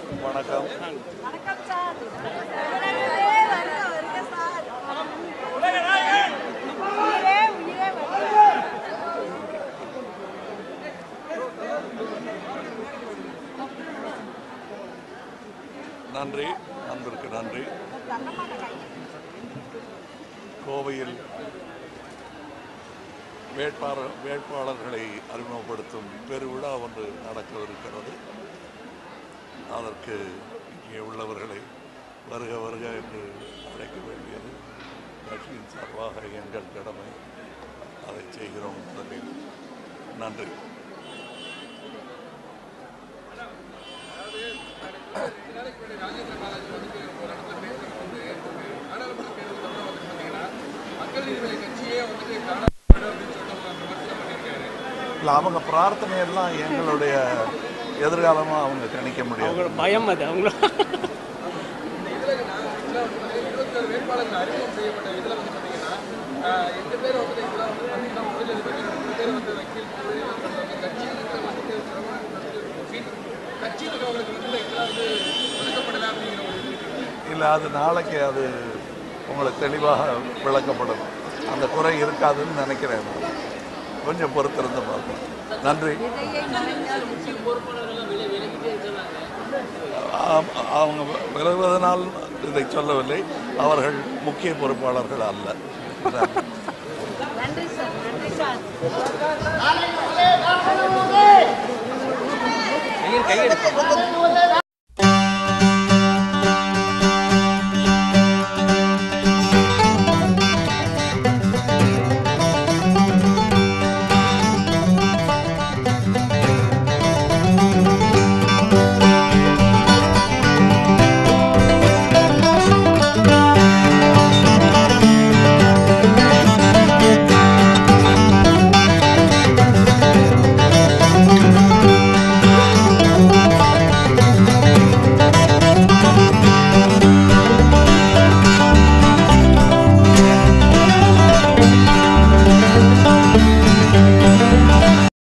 வணக்கம் வணக்கம் சார் உயிரே வருக வருக சார் உயிரே உயிரே வருக நன்றி அன்பிற்கு நன்றி கோவையில் வேட்பாளர் வேட்பாளர்களை அறிமுகப்படுத்தும் பெருவிழா ஒன்று நடக்கவிருக்கிறது அதற்கு இங்கே உள்ளவர்களை வருக வருக என்று அழைக்க வேண்டியது கட்சியின் சார்பாக எங்கள் கடமை அதை செய்கிறோம் முதலில் நன்றி இல்லை அவங்க பிரார்த்தனை எல்லாம் எங்களுடைய எதிர்காலமாக அவங்க கணிக்க முடியாது அவங்களோட பயம் அது அவங்கள இல்லை அது நாளைக்கு அது உங்களுக்கு தெளிவாக விளக்கப்படும் அந்த குறை இருக்காதுன்னு நினைக்கிறேன் கொஞ்சம் பொறுத்திருந்து பார்ப்போம் நன்றி ஆம், அவங்க விலகுவதனால் இதை சொல்லவில்லை அவர்கள் முக்கிய பொறுப்பாளர்கள் அல்ல நன்றி. நன்றி சார் நன்றி சார் கையெடு கையெடு